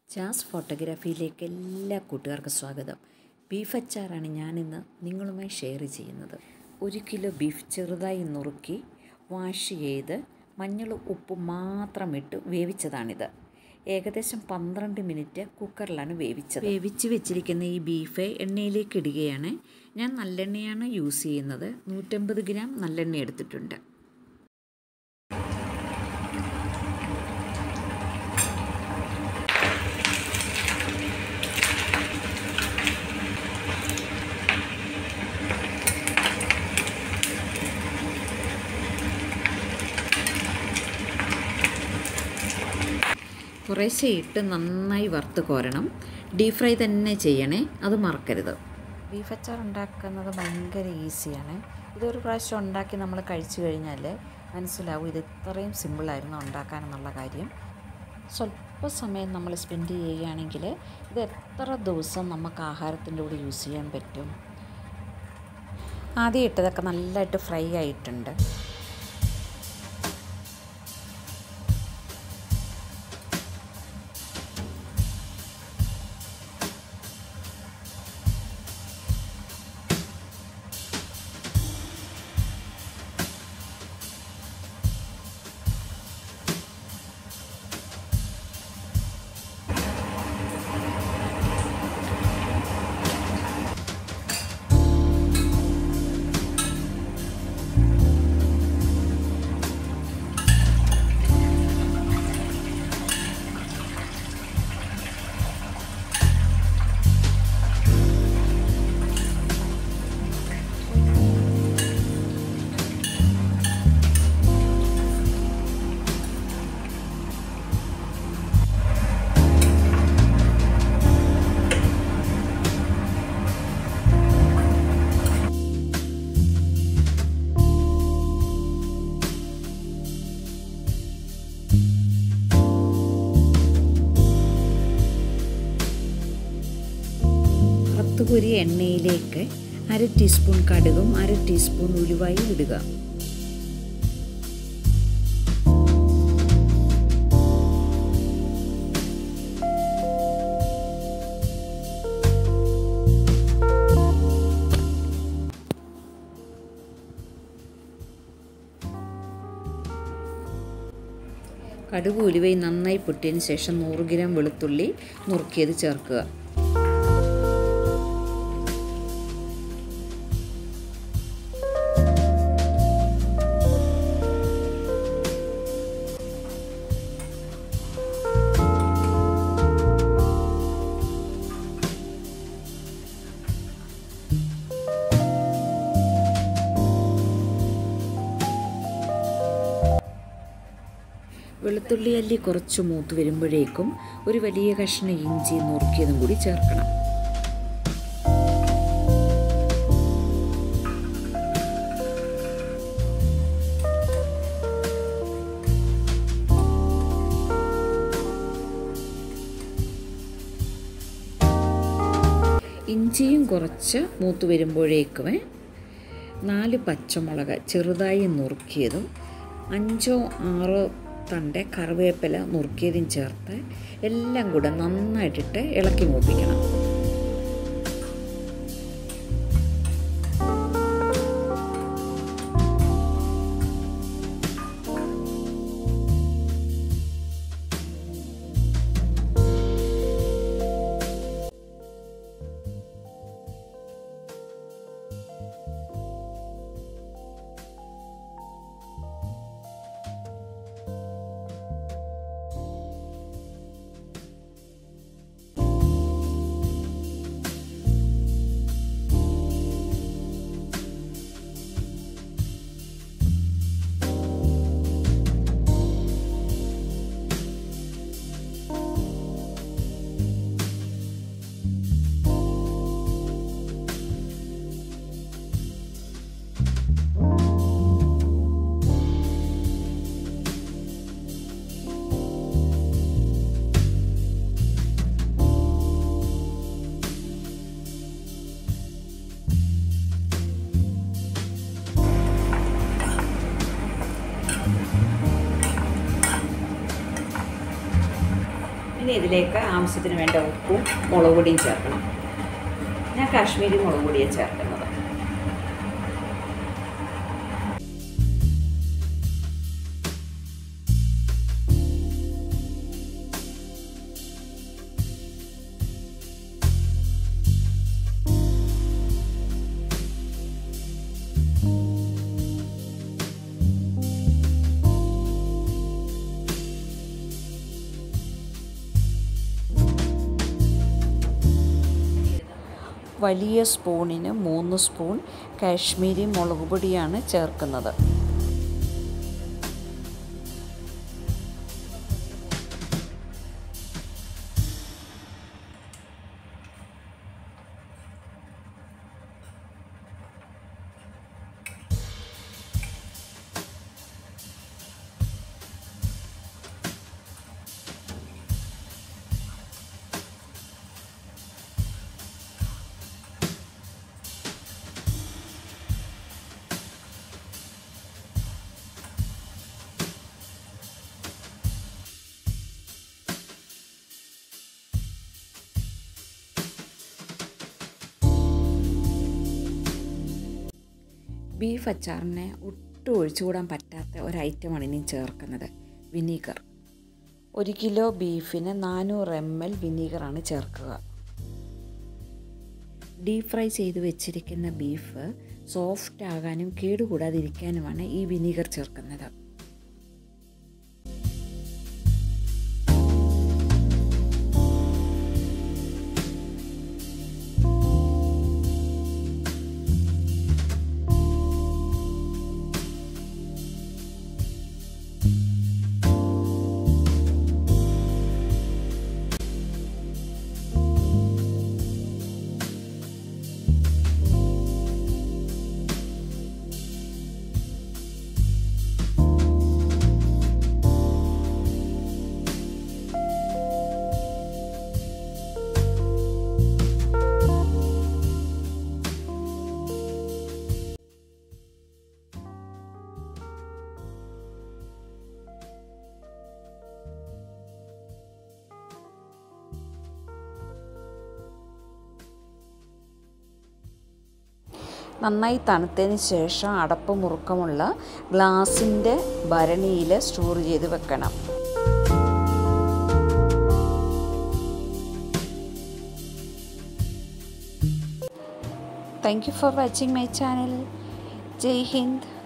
jazz ഫോട്ടോഗ്രാഫിയിലേക്ക് എല്ലാ കൂട്ടുകാർക്കും സ്വാഗതം ബീഫ് അച്ചാറാണ് ഞാനിന്ന് നിങ്ങളുമായി ഷെയർ ചെയ്യുന്നത് ഒരു കിലോ ബീഫ് ചെറുതായി നുറുക്കി വാഷ് ചെയ്ത് മഞ്ഞളും ഉപ്പും മാത്രം ഇട്ട് വേവിച്ചതാണിത് ഏകദേശം പന്ത്രണ്ട് മിനിറ്റ് കുക്കറിലാണ് വേവിച്ചത് വേവിച്ച് വെച്ചിരിക്കുന്ന ഈ ബീഫ് എണ്ണയിലേക്ക് ഇടുകയാണ് ഞാൻ നല്ലെണ്ണയാണ് യൂസ് ചെയ്യുന്നത് നൂറ്റമ്പത് ഗ്രാം നല്ലെണ്ണ എടുത്തിട്ടുണ്ട് കുറേശ്ശെ ഇട്ട് നന്നായി വറുത്ത് കോരണം ഡീപ് ഫ്രൈ തന്നെ ചെയ്യണേ അത് മറക്കരുത് ബീഫ് അച്ചാർ ഉണ്ടാക്കുന്നത് ഭയങ്കര ഈസിയാണ് ഇതൊരു പ്രാവശ്യം ഉണ്ടാക്കി നമ്മൾ കഴിച്ചു കഴിഞ്ഞാൽ മനസ്സിലാവും ഇത് ഇത്രയും സിമ്പിളായിരുന്നു ഉണ്ടാക്കാനെന്നുള്ള കാര്യം സ്വല്പ സമയം നമ്മൾ സ്പെൻഡ് ചെയ്യുകയാണെങ്കിൽ ഇത് എത്ര ദിവസം നമുക്ക് ആഹാരത്തിൻ്റെ കൂടെ യൂസ് ചെയ്യാൻ പറ്റും ആദ്യം ഇട്ടതൊക്കെ നല്ലതായിട്ട് ഫ്രൈ ആയിട്ടുണ്ട് വറുത്തുകോരി എണ്ണയിലേക്ക് അര ടീസ്പൂൺ കടുകും അര ടീസ്പൂൺ ഉലുവായും ഇടുക കടുക് ഉലുവയും നന്നായി പൊട്ടിയതിന് ശേഷം നൂറ് ഗ്രാം വെളുത്തുള്ളി നുറുക്കിയത് ചേർക്കുക വെളുത്തുള്ളി അല്ലി കുറച്ച് മൂത്ത് വരുമ്പോഴേക്കും ഒരു വലിയ കഷ്ണം ഇഞ്ചി നുറുക്കിയതും കൂടി ചേർക്കണം ഇഞ്ചിയും കുറച്ച് മൂത്ത് വരുമ്പോഴേക്കും നാല് പച്ചമുളക് ചെറുതായി നുറുക്കിയതും അഞ്ചോ ആറോ തണ്ട് കറിവേപ്പില നുറുക്കിയതും ചേർത്ത് എല്ലാം കൂടെ നന്നായിട്ടിട്ട് ഇളക്കി മൂപ്പിക്കണം ഇനി ഇതിലേക്ക് ആവശ്യത്തിന് വേണ്ട ഉപ്പും മുളക് പൊടിയും ചേർക്കണം ഞാൻ കാശ്മീരി മുളക് പൊടിയാണ് ചേർക്കുന്നത് വലിയ സ്പൂണിന് മൂന്ന് സ്പൂൺ കാശ്മീരി മുളക് പൊടിയാണ് ചേർക്കുന്നത് ബീഫ് അച്ചാറിനെ ഒട്ടും ഒഴിച്ചുകൂടാൻ പറ്റാത്ത ഒരു ഐറ്റമാണ് ഇനി ചേർക്കുന്നത് വിനീഗർ ഒരു കിലോ ബീഫിന് നാനൂറ് എം എൽ വിനീഗറാണ് ചേർക്കുക ഡീപ് ഫ്രൈ ചെയ്ത് വെച്ചിരിക്കുന്ന ബീഫ് സോഫ്റ്റ് ആകാനും കേടുകൂടാതിരിക്കാനുമാണ് ഈ വിനീഗർ ചേർക്കുന്നത് നന്നായി തണുത്തതിന് ശേഷം അടപ്പ് മുറുക്കമുള്ള ഗ്ലാസിൻ്റെ ഭരണിയിൽ സ്റ്റോർ ചെയ്ത് വെക്കണം thank you for watching my channel Jai Hind